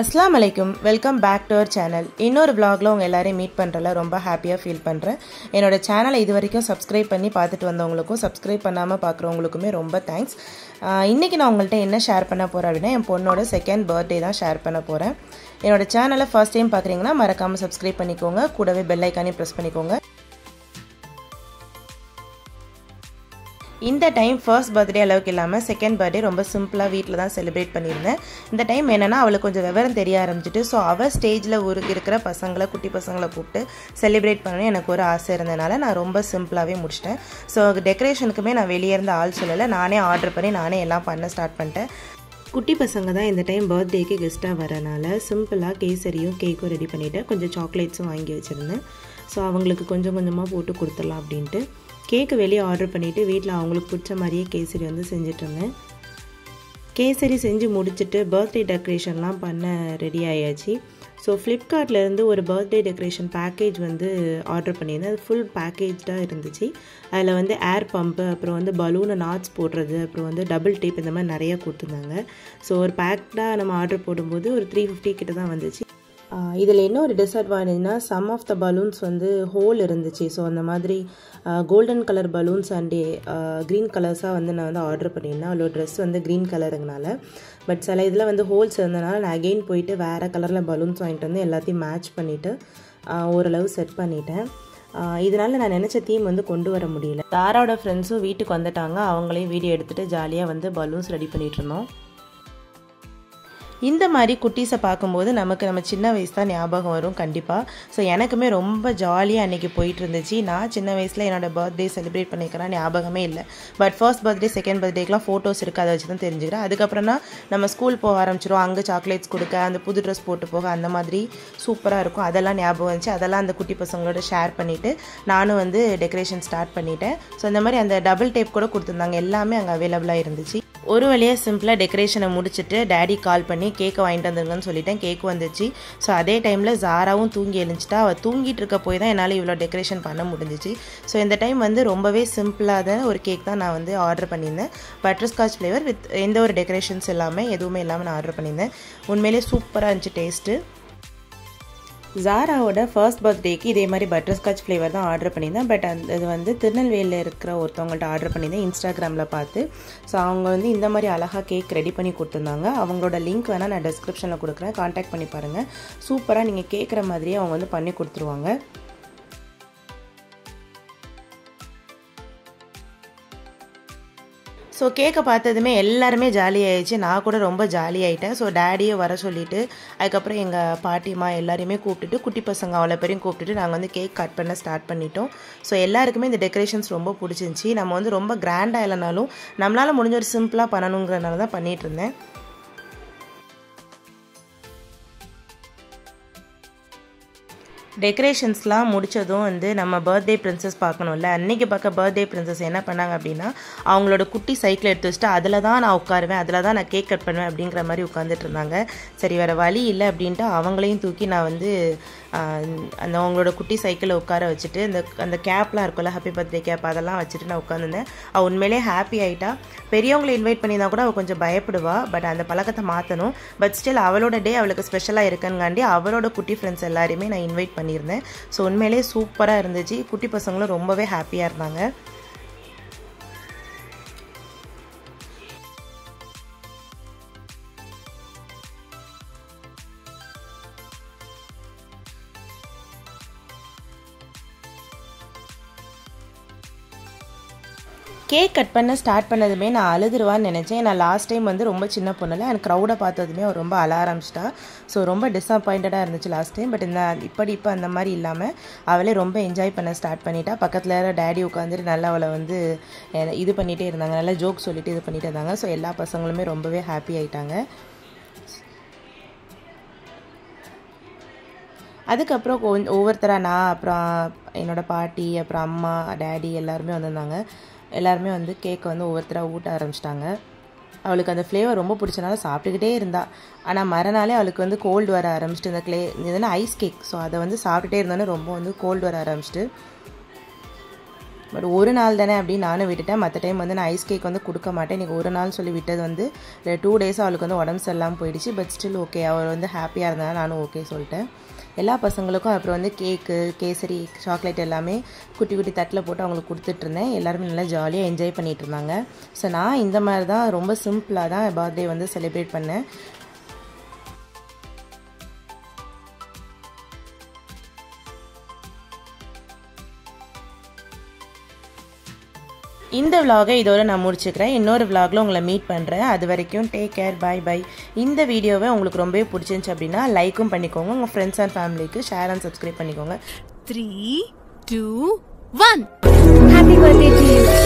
அஸ்லாம் அலைக்கும் welcome back to our channel இன்னொரு vlogல உங்கள் எல்லாரையும் மீட் பண்ணுறல ரொம்ப ஹாப்பியாக ஃபீல் பண்ணுறேன் என்னோட சேனலை இது வரைக்கும் சப்ஸ்கிரைப் பண்ணி பார்த்துட்டு வந்தவங்களுக்கும் சப்ஸ்கிரைப் பண்ணாமல் பார்க்குறவங்களுக்குமே ரொம்ப தேங்க்ஸ் இன்றைக்கி நான் உங்கள்கிட்ட என்ன ஷேர் பண்ண போகிறேன் அப்படின்னா என் பொண்ணோட செகண்ட் பர்த்டே தான் ஷேர் பண்ண போகிறேன் என்னோட சேனலை ஃபர்ஸ்ட் டைம் பார்க்குறீங்கன்னா மறக்காமல் சப்ஸ்கிரைப் பண்ணிக்கோங்க கூடவே பெல் ஐக்கானே ப்ரெஸ் பண்ணிக்கோங்க இந்த டைம் ஃபர்ஸ்ட் பர்த்டே அளவுக்கு இல்லாமல் செகண்ட் பர்த்டே ரொம்ப சிம்பிளாக வீட்டில் தான் செலிப்ரேட் பண்ணியிருந்தேன் இந்த டைம் என்னென்னா அவளுக்கு கொஞ்சம் விவரம் தெரிய ஆரம்பிச்சிட்டு ஸோ அவள் ஸ்டேஜில் ஒரு இருக்கிற பசங்களை குட்டி பசங்களை கூப்பிட்டு செலிப்ரேட் பண்ணணும் எனக்கு ஒரு ஆசை இருந்ததுனால நான் ரொம்ப சிம்பிளாகவே முடிச்சிட்டேன் ஸோ டெக்கரேஷனுக்குமே நான் வெளியே இருந்த ஆள் சொல்லலை நானே ஆர்டர் பண்ணி நானே எல்லாம் பண்ண ஸ்டார்ட் பண்ணிட்டேன் குட்டி பசங்க தான் இந்த டைம் பர்த்டேக்கு கெஸ்ட்டாக வரனால சிம்பிளாக கேசரியும் கேக்கும் ரெடி பண்ணிவிட்டேன் கொஞ்சம் சாக்லேட்ஸும் வாங்கி வச்சுருந்தேன் ஸோ அவங்களுக்கு கொஞ்சம் கொஞ்சமாக போட்டு கொடுத்துடலாம் அப்படின்ட்டு கேக்கு வெளியே ஆர்டர் பண்ணிவிட்டு வீட்டில் அவங்களுக்கு பிடிச்ச மாதிரியே கேசரி வந்து செஞ்சிட்ருந்தேன் கேசரி செஞ்சு முடிச்சுட்டு பர்த்டே டெக்கரேஷன்லாம் பண்ண ரெடி ஆயாச்சு ஸோ ஃப்ளிப்கார்ட்லேருந்து ஒரு பர்த்டே டெக்கரேஷன் பேக்கேஜ் வந்து ஆர்டர் பண்ணியிருந்தேன் அது ஃபுல் பேக்கேஜ்டாக இருந்துச்சு அதில் வந்து ஏர் பம்பு அப்புறம் வந்து பலூனை நாட்ஸ் போடுறது அப்புறம் வந்து டபுள் டேப் இந்த மாதிரி நிறையா கொடுத்துருந்தாங்க ஸோ ஒரு பேக்டாக நம்ம ஆர்டர் போடும்போது ஒரு த்ரீ ஃபிஃப்டி கிட்ட தான் வந்துச்சு இதில் என்ன ஒரு டிஸ்அட்வான்டேஜ்னா சம் ஆஃப் த பலூன்ஸ் வந்து ஹோல் இருந்துச்சு ஸோ அந்த மாதிரி golden colour balloons and green கலர்ஸாக வந்து நான் வந்து ஆர்டர் பண்ணியிருந்தேன் அவ்வளோ ட்ரெஸ் வந்து க்ரீன் கலருங்கனால பட் சில இதில் வந்து ஹோல்ஸ் இருந்தனால நான் அகெயின் போயிட்டு வேறு கலரில் பலூன்ஸ் வாங்கிட்டு வந்து எல்லாத்தையும் மேட்ச் பண்ணிவிட்டு ஓரளவு செட் பண்ணிட்டேன் இதனால் நான் நினச்ச தீம் வந்து கொண்டு வர முடியல தாராவோட ஃப்ரெண்ட்ஸும் வீட்டுக்கு வந்துட்டாங்க அவங்களையும் வீடியோ எடுத்துகிட்டு ஜாலியாக வந்து பலூன்ஸ் ரெடி பண்ணிகிட்டு இருந்தோம் இந்த மாதிரி குட்டீஸை பார்க்கும்போது நமக்கு நம்ம சின்ன வயசு தான் ஞாபகம் வரும் கண்டிப்பாக ஸோ எனக்குமே ரொம்ப ஜாலியாக அன்றைக்கி போயிட்டு இருந்துச்சு நான் சின்ன வயசில் என்னோடய பர்த்டே செலிப்ரேட் பண்ணிக்கிறேன் ஞாபகமே இல்லை பட் ஃபர்ஸ்ட் பர்த்டே செகண்ட் பர்த்டேக்கெலாம் ஃபோட்டோஸ் இருக்குது அதை வச்சு தான் தெரிஞ்சுக்கிறேன் அதுக்கப்புறம் தான் நம்ம ஸ்கூல் போக ஆரம்பிச்சிரும் அங்கே சாக்லேட்ஸ் கொடுக்க அந்த புது ட்ரெஸ் போட்டு போக அந்த மாதிரி சூப்பராக இருக்கும் அதெல்லாம் ஞாபகம் வந்துச்சு அதெல்லாம் அந்த குட்டி பசங்களோட ஷேர் பண்ணிவிட்டு நானும் வந்து டெக்கரேஷன் ஸ்டார்ட் பண்ணிட்டேன் ஸோ இந்த மாதிரி அந்த டபுள் டேப் கூட கொடுத்துருந்தாங்க எல்லாமே அங்கே அவைலபிளாக இருந்துச்சு ஒரு வழியாக சிம்பிளாக டெக்கரேஷனை முடிச்சுட்டு டேடி கால் பண்ணி கேக்கை வாங்கிட்டு வந்துருங்கன்னு சொல்லிட்டேன் கேக் வந்துச்சு ஸோ அதே டைமில் ஜாராவும் தூங்கி எழுந்துச்சிட்டா அவள் தூங்கிட்டு இருக்க போய் தான் என்னால் இவ்வளோ டெக்கரேஷன் பண்ண முடிஞ்சிச்சு ஸோ இந்த டைம் வந்து ரொம்பவே சிம்பிளாக ஒரு கேக் தான் நான் வந்து ஆர்டர் பண்ணியிருந்தேன் பட்டர்ஸ்காட்ச் ஃப்ளேவர் வித் எந்த ஒரு டெக்கரேஷன்ஸ் இல்லாமல் எதுவுமே இல்லாமல் நான் ஆர்டர் பண்ணியிருந்தேன் உண்மையிலே சூப்பராக இருந்துச்சு டேஸ்ட்டு ஜாராவோட ஃபர்ஸ்ட் பர்த்டேக்கு இதே மாதிரி பட்டர்ஸ்காட்ச் ஃப்ளேவர் தான் ஆர்டர் பண்ணியிருந்தேன் பட் அந்த இது வந்து திருநெல்வேலியில் இருக்கிற ஒருத்தவங்கள்ட்ட ஆர்டர் பண்ணியிருந்தேன் இன்ஸ்டாகிராமில் பார்த்து ஸோ அவங்க வந்து இந்த மாதிரி அழகாக கேக் ரெடி பண்ணி கொடுத்துருந்தாங்க அவங்களோட லிங்க் வேணால் நான் டிஸ்கிரிப்ஷனில் கொடுக்குறேன் காண்டாக்ட் பண்ணி பாருங்கள் சூப்பராக நீங்கள் கேட்குற மாதிரியே அவங்க வந்து பண்ணி கொடுத்துருவாங்க ஸோ கேக்கை பார்த்ததுமே எல்லாருமே ஜாலி ஆயிடுச்சு நான் கூட ரொம்ப ஜாலி ஆகிட்டேன் ஸோ டேடியை வர சொல்லிவிட்டு அதுக்கப்புறம் எங்கள் பாட்டிமா எல்லாரையுமே கூப்பிட்டுட்டு குட்டி பசங்க அவ்வளோ பேரையும் கூப்பிட்டுட்டு நாங்கள் வந்து கேக் கட் பண்ண ஸ்டார்ட் பண்ணிட்டோம் ஸோ எல்லாருக்குமே இந்த டெக்கரேஷன்ஸ் ரொம்ப பிடிச்சிருந்துச்சி நம்ம வந்து ரொம்ப கிராண்டாக இல்லைனாலும் நம்மளால் முடிஞ்ச ஒரு சிம்பிளாக பண்ணணுங்கிறனால தான் பண்ணிகிட்டு இருந்தேன் டெக்கரேஷன்ஸ்லாம் முடித்ததும் வந்து நம்ம பர்த்டே ப்ரின்ஸஸ் பார்க்கணும்ல அன்றைக்கி பார்க்க பர்த்டே ப்ரின்ஸஸ் என்ன பண்ணாங்க அப்படின்னா அவங்களோட குட்டி சைக்கிள் எடுத்து வச்சுட்டு அதில் தான் நான் உட்காருவேன் அதில் தான் நான் கேக் கட் பண்ணுவேன் அப்படிங்கிற மாதிரி உட்காந்துட்டு இருந்தாங்க சரி வேறு வழி இல்லை அப்படின்ட்டு அவங்களையும் தூக்கி நான் வந்து அந்த அவங்களோட குட்டி சைக்கிளை உட்கார வச்சுட்டு இந்த அந்த கேப்லாம் இருக்கும்ல ஹாப்பி பர்த்டே கேப் அதெல்லாம் வச்சுட்டு நான் உட்காந்துருந்தேன் அவள் உண்மையிலே ஹாப்பி ஆகிட்டா பெரியவங்களை இன்வைட் பண்ணியிருந்தா கூட அவள் கொஞ்சம் பயப்படுவா பட் அந்த பழக்கத்தை மாற்றணும் பட் ஸ்டில் அவளோட டே அவளுக்கு ஸ்பெஷலாக இருக்குங்காண்டி அவளோட குட்டி ஃப்ரெண்ட்ஸ் எல்லாருமே நான் இன்வைட் பண்ணியிருந்தேன் ஸோ உண்மையிலே சூப்பராக இருந்துச்சு குட்டி பசங்களும் ரொம்பவே ஹாப்பியாக இருந்தாங்க கேக் கட் பண்ண ஸ்டார்ட் பண்ணதுமே நான் அழுதுருவான்னு நினச்சேன் நான் லாஸ்ட் டைம் வந்து ரொம்ப சின்ன பொண்ணில் எனக்கு க்ரௌடை பார்த்ததுமே அவள் ரொம்ப அழ ஆரம்பிச்சிட்டா ஸோ ரொம்ப டிஸப்பாயிண்டடாக இருந்துச்சு லாஸ்ட் டைம் பட் இந்த இப்படி இப்போ அந்த மாதிரி இல்லாமல் அவளே ரொம்ப என்ஜாய் பண்ண ஸ்டார்ட் பண்ணிட்டா பக்கத்தில் டேடி உட்காந்துட்டு நல்லா அவளை வந்து இது பண்ணிகிட்டே இருந்தாங்க நல்லா ஜோக் சொல்லிட்டு இது பண்ணிகிட்டே இருந்தாங்க ஸோ எல்லா பசங்களுமே ரொம்பவே ஹாப்பி ஆயிட்டாங்க அதுக்கப்புறம் கொஞ்சம் ஒவ்வொருத்தராக நான் அப்புறம் என்னோடய பாட்டி அப்புறம் அம்மா டேடி எல்லாருமே வந்திருந்தாங்க எல்லாருமே வந்து கேக்கை வந்து ஒவ்வொருத்தராக ஊட்ட ஆரம்பிச்சிட்டாங்க அவளுக்கு அந்த ஃப்ளேவர் ரொம்ப பிடிச்சனால சாப்பிட்டுக்கிட்டே இருந்தா ஆனால் மறுநாளே அவளுக்கு வந்து கோல்டு வர ஆரம்பிச்சிட்டு இந்த க்ளே இதுனா ஐஸ் கேக் ஸோ அதை வந்து சாப்பிட்டுட்டே இருந்தோன்னே ரொம்ப வந்து கோல்டு வர ஆரம்பிச்சிட்டு பட் ஒரு நாள் தானே அப்படின்னு நானும் விட்டுட்டேன் மற்ற டைம் வந்து நான் ஐஸ் கேக் வந்து கொடுக்க மாட்டேன் இன்றைக்கி ஒரு நாள் சொல்லி விட்டது வந்து டூ டேஸ் அவளுக்கு வந்து உடம்பு சரியில்லாமல் போயிடுச்சு பட் ஸ்டில் ஓகே அவள் வந்து ஹாப்பியாக இருந்தாலும் நானும் ஓகே சொல்லிட்டேன் எல்லா பசங்களுக்கும் அப்புறம் வந்து கேக்கு கேசரி சாக்லேட் எல்லாமே குட்டி குட்டி தட்டில் போட்டு அவங்களுக்கு கொடுத்துட்ருந்தேன் எல்லாருமே நல்லா ஜாலியாக என்ஜாய் பண்ணிகிட்டு இருந்தாங்க ஸோ நான் இந்த மாதிரி தான் ரொம்ப சிம்பிளாக தான் பர்த்டே வந்து செலிப்ரேட் பண்ணேன் இந்த விலாகை இதோட நான் முடிச்சுக்கிறேன் இன்னொரு விலாகில் உங்களை மீட் பண்ணுறேன் அது வரைக்கும் டேக் கேர் பை பை இந்த வீடியோவை உங்களுக்கு ரொம்பவே பிடிச்சிருந்துச்சு அப்படின்னா லைக்கும் பண்ணிக்கோங்க உங்கள் ஃப்ரெண்ட்ஸ் அண்ட் ஃபேமிலிக்கு ஷேர் அண்ட் சப்ஸ்கிரைப் பண்ணிக்கோங்க three two one happy birthday to you